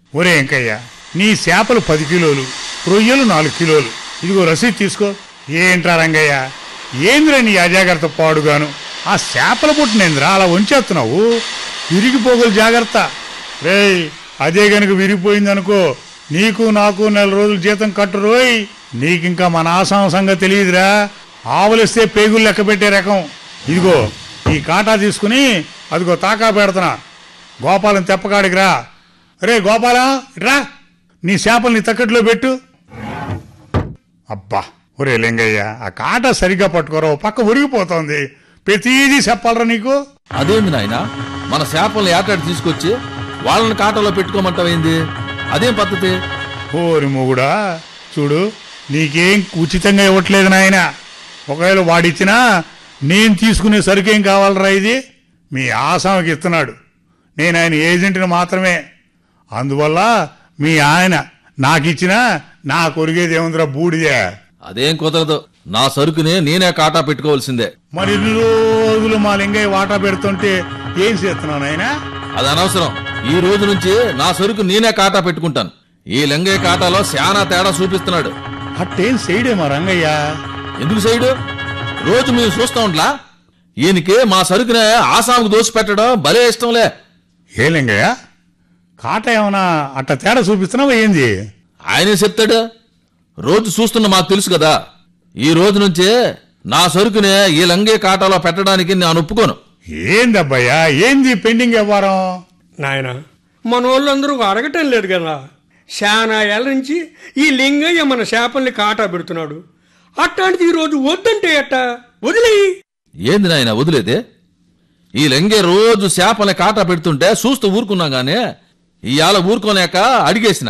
ఒరే వెంకయ్య నీ చేపలు పది కిలోలు రొయ్యలు నాలుగు కిలోలు ఇదిగో రసీదు తీసుకో ఏంట్రా రంగయ్య ఏంద్రా నీ అజాగ్రత్త పాడుగాను ఆ చేపల పుట్టినేంద్రా అలా వంచేస్తున్నావు విరిగిపోగలు జాగ్రత్త రేయ్ అదే గనుక విరిగిపోయిందనుకో నీకు నాకు నెల రోజులు జీతం కట్టురోయ్ నీకింకా మన ఆసాం సంగతి తెలియదురా ఆవలిస్తే పేగులు లెక్క పెట్టే రకం ఇదిగో ఈ కాటా తీసుకుని అదిగో తాకా పెడుతున్నా గోపాలం తెప్పకాడికి రా రే గోపాలం రా నీ చేపల్ని తక్కట్లో పెట్టు అబ్బా ఒరే లింగయ్య ఆ కాటా సరిగ్గా పట్టుకోరా ఓ పక్క ఉరిగిపోతోంది ప్రతిదీ చెప్పాలరా నీకు అదేంది నాయనా మన చేపల్ని ఏటాడు తీసుకొచ్చి వాళ్ళని కాటలో పెట్టుకోమంటావేంది అదేం పద్ధతి ఓరి మొగుడా చూడు నీకేం ఉచితంగా ఇవ్వట్లేదు నాయన ఒకవేళ వాడిచ్చినా నేను తీసుకునే సరుకేం కావాలరా ఇది మీ ఆసామికి ఇస్తున్నాడు నేను ఆయన ఏజెంట్ని మాత్రమే అందువల్ల మీ ఆయన నాకిచ్చినా నా కొరిగేది ఏముందిరా బూడిదే అదేం కుదరదు నా సరుకుని నేనే కాటా పెట్టుకోవాల్సిందే మరి ఇన్ని రోజులు మా లింగయ్య వాటా పెడుతుంటే ఏం చేస్తున్నావు నాయనా అది అనవసరం ఈ రోజు నుంచి నా సరుకు నేనే కాటా పెట్టుకుంటాను ఈ లింగయ్య కాటాలో శానా తేడా చూపిస్తున్నాడు అట్టేం చేయడే మా రంగయ్య ఎందుకు సైడు రోజు మేము చూస్తా ఉంట్లా ఈయనకి మా సరుకునే ఆసాముకు దోసి పెట్టడం భలే ఇష్టంలే ఏ లింగయ్య కాట ఏమన్నా అట్ట తేడా చూపిస్తున్నావా ఏంది ఆయనే చెప్తాడు రోజు చూస్తున్న మాకు తెలుసు కదా ఈ రోజు నుంచే నా సరుకునే ఈ లంగే కాటాలో పెట్టడానికి నేను ఒప్పుకోను ఏందబ్బయ్యా ఏంది పెండింగ్ వ్యవహారం నాయన మన వాళ్ళందరూ అడగటం లేదు కదా శానా ఏళ్ళ నుంచి ఈ లింగయ్య మన చేపల్ని కాటా పెడుతున్నాడు అట్లాంటిది ఈరోజు వద్దంటే ఎట్టా వదిలేయి ఏంది నాయన వదిలేదే ఈ లంగే రోజు చేపల్ని కాటా పెడుతుంటే చూస్తూ ఊరుకున్నా గానే ఇవాళ ఊరుకోలేక అడిగేసిన